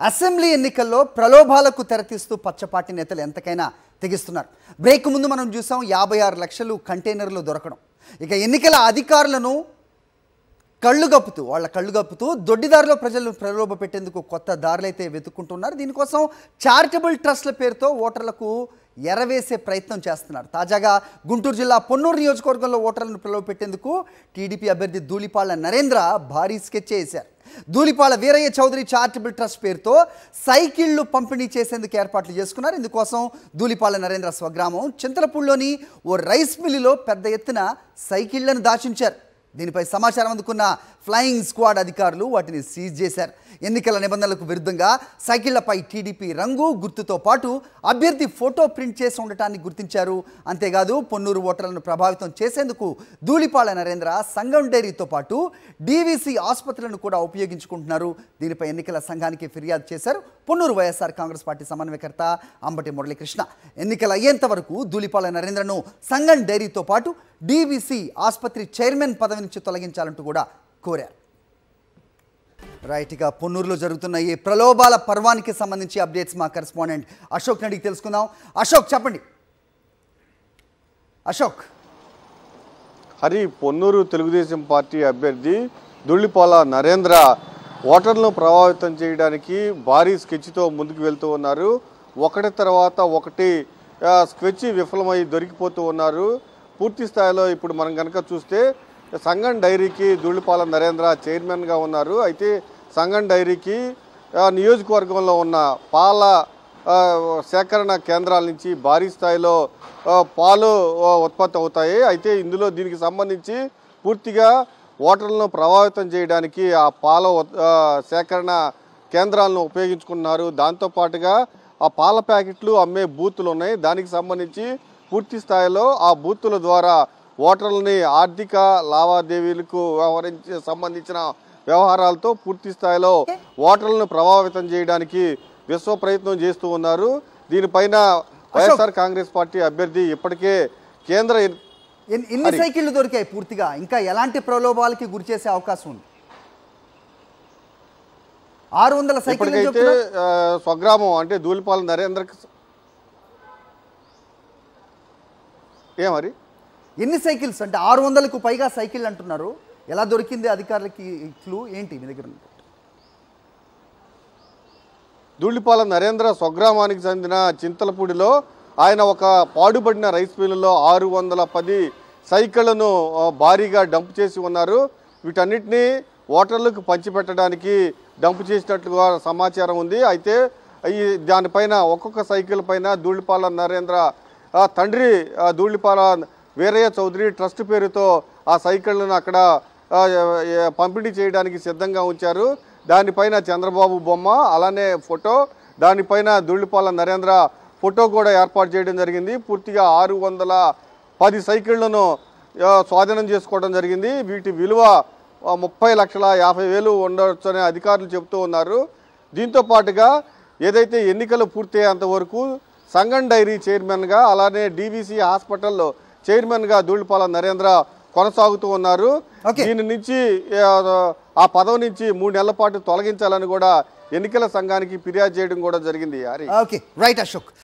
Assembly ఎన్నికల్లో ప్రలోభాలకు తెరతీస్తూ పచ్చపాటి నేతలు ఎంతకైనా తెగిస్తున్నారు బ్రేక్ ముందు మనం చూసాం యాభై ఆరు లక్షలు కంటైనర్లు దొరకడం ఇక ఎన్నికల అధికారులను కళ్ళు గప్పుతూ వాళ్ళ కళ్ళు గప్పుతూ దొడ్డిదారిలో ప్రజలను ప్రలోభ పెట్టేందుకు కొత్త దారులైతే వెతుక్కుంటున్నారు దీనికోసం చారిటబుల్ ట్రస్ట్ల పేరుతో ఓటర్లకు ఎరవేసే ప్రయత్నం చేస్తున్నారు తాజాగా గుంటూరు జిల్లా పొన్నూరు నియోజకవర్గంలో ఓటర్లను ప్రలోభ పెట్టేందుకు టీడీపీ అభ్యర్థి ధూళిపాళ్ల నరేంద్ర భారీ స్కెచ్ వేశారు ధూళిపాళ వీరయ్య చౌదరి చారిటబుల్ ట్రస్ట్ పేరుతో సైకిళ్లు పంపిణీ చేసేందుకు ఏర్పాట్లు చేసుకున్నారు ఇందుకోసం ధూళిపాళ నరేంద్ర స్వగ్రామం చింతలపూడిలోని ఓ రైస్ మిల్లులో పెద్ద ఎత్తున సైకిళ్లను దాచించారు దీనిపై సమాచారం అందుకున్న ఫ్లయింగ్ స్క్వాడ్ అధికారులు వాటిని సీజ్ చేశారు ఎన్నికల నిబంధనలకు విరుద్ధంగా సైకిళ్లపై టీడీపీ రంగు గుర్తుతో పాటు అభ్యర్థి ఫోటో ప్రింట్ చేసి ఉండటాన్ని గుర్తించారు అంతేకాదు పొన్నూరు ఓటర్లను ప్రభావితం చేసేందుకు ధూళిపాళ నరేంద్ర సంగం డైరీతో పాటు డీవీసీ ఆసుపత్రులను కూడా ఉపయోగించుకుంటున్నారు దీనిపై ఎన్నికల సంఘానికి ఫిర్యాదు చేశారు పొన్నూరు వైఎస్ఆర్ కాంగ్రెస్ పార్టీ సమన్వయకర్త అంబటి మురళీకృష్ణ ఎన్నికలు అయ్యేంత వరకు ధూళిపాళ నరేంద్రను సంగం డైరీతో పాటు డీవీసీ ఆసుపత్రి చైర్మన్ పదవి నుంచి తొలగించాలంటూ కూడా కోరారు రైట్ ఇక పొన్నూరులో జరుగుతున్న ఈ ప్రలోభాల పర్వానికి సంబంధించి అప్డేట్స్ మా కరెస్పాండెంట్ అశోక్ నడికి తెలుసుకుందాం అశోక్ చెప్పండి అశోక్ హరి పొన్నూరు తెలుగుదేశం పార్టీ అభ్యర్థి దుళ్ళిపాల నరేంద్ర ఓటర్లను ప్రభావితం చేయడానికి భారీ స్కెచ్తో ముందుకు వెళ్తూ ఉన్నారు ఒకటి తర్వాత ఒకటి ఆ, స్కెచ్ విఫలమై దొరికిపోతూ ఉన్నారు పూర్తి స్థాయిలో ఇప్పుడు మనం కనుక చూస్తే సంగం డైరీకి దుళ్ళిపాల నరేంద్ర చైర్మన్గా ఉన్నారు అయితే సంగం డైరీకి ఆ, నియోజకవర్గంలో ఉన్న పాల ఆ, సేకరణ కేంద్రాల నుంచి భారీ స్థాయిలో ఆ, పాలు ఆ, ఉత్పత్తి అవుతాయి అయితే ఇందులో దీనికి సంబంధించి పూర్తిగా ఓటర్లను ప్రభావితం చేయడానికి ఆ పాల ఉత్- ఆ, సేకరణ కేంద్రాలను ఉపయోగించుకున్నారు దాంతోపాటుగా ఆ పాల ప్యాకెట్లు అమ్మే బూతులు ఉన్నాయి దానికి సంబంధించి పూర్తి స్థాయిలో ఆ బూతుల ద్వారా ఓటర్లని ఆర్థిక లావాదేవీలకు వ్యవహరించి సంబంధించిన వ్యవహారాలతో పూర్తి స్థాయిలో ఓటర్లను ప్రభావితం చేయడానికి విశ్వ ప్రయత్నం చేస్తూ ఉన్నారు దీనిపైన వైఎస్ఆర్ కాంగ్రెస్ పార్టీ అభ్యర్థి ఇప్పటికే కేంద్ర ఎన్- ఎన్ని ఎన్ని హరి. సైకిళ్లు దొరికాయి పూర్తిగా ఇంకా ఎలాంటి ప్రలోభాలకి గురి చేసే అవకాశం ఉంది ఆరు వందల సైకిళ్ళు ఇప్పటికైతే ఆ, స్వగ్రామం అంటే ధూళిపాల నరేంద్ర ఏ మరి ఎన్ని సైకిల్స్ అంటే ఆరు వందలకు పైగా సైకిల్ అంటున్నారు ఎలా దొరికింది అధికారులకి ఈ క్లూ ఏంటి మీ దగ్గర ఉంది? ధూళిపాల నరేంద్ర స్వగ్రామానికి చెందిన చింతలపూడిలో ఆయన ఒక పాడుబడిన రైస్ మిల్లులో ఆరు వందల పది సైకిళ్లను ఆ, భారీగా డంప్ చేసి ఉన్నారు వీటన్నిటినీ ఓటర్లకు పంచిపెట్టడానికి డంప్ చేసినట్లుగా సమాచారం ఉంది అయితే ఈ దానిపైన ఒక్కొక్క సైకిల్ పైన ధూళిపాల నరేంద్ర ఆ, తండ్రి ఆ, ధూళిపాల వీరయ్య చౌదరి ట్రస్ట్ పేరుతో ఆ సైకిళ్లను అక్కడ ఆ, ఏ- పంపిణీ చేయడానికి సిద్ధంగా ఉంచారు దానిపైన చంద్రబాబు బొమ్మ అలానే ఫోటో దానిపైన ధూళిపాల నరేంద్ర ఫోటో కూడా ఏర్పాటు చేయడం జరిగింది పూర్తిగా ఆరు వందల పది సైకిళ్లను ఆ, స్వాధీనం చేసుకోవడం జరిగింది వీటి విలువ ఆ, ముప్పై లక్షల యాభై వేలు ఉండవచ్చని అధికారులు చెబుతూ ఉన్నారు దీంతో పాటుగా ఏదైతే ఎన్నికలు పూర్తయ్యేంత వరకు సంగం డైరీ చైర్మన్గా అలానే డీవీసీ హాస్పిటల్లో చైర్మన్గా ధూళిపాల నరేంద్ర కొనసాగుతూ ఉన్నారు Okay. దీని నుంచి ఆ, ఆ పదవి నుంచి మూడు నెలల పాటు తొలగించాలని కూడా ఎన్నికల సంఘానికి ఫిర్యాదు చేయడం కూడా జరిగింది హరి ఓకే రైట్ అశోక్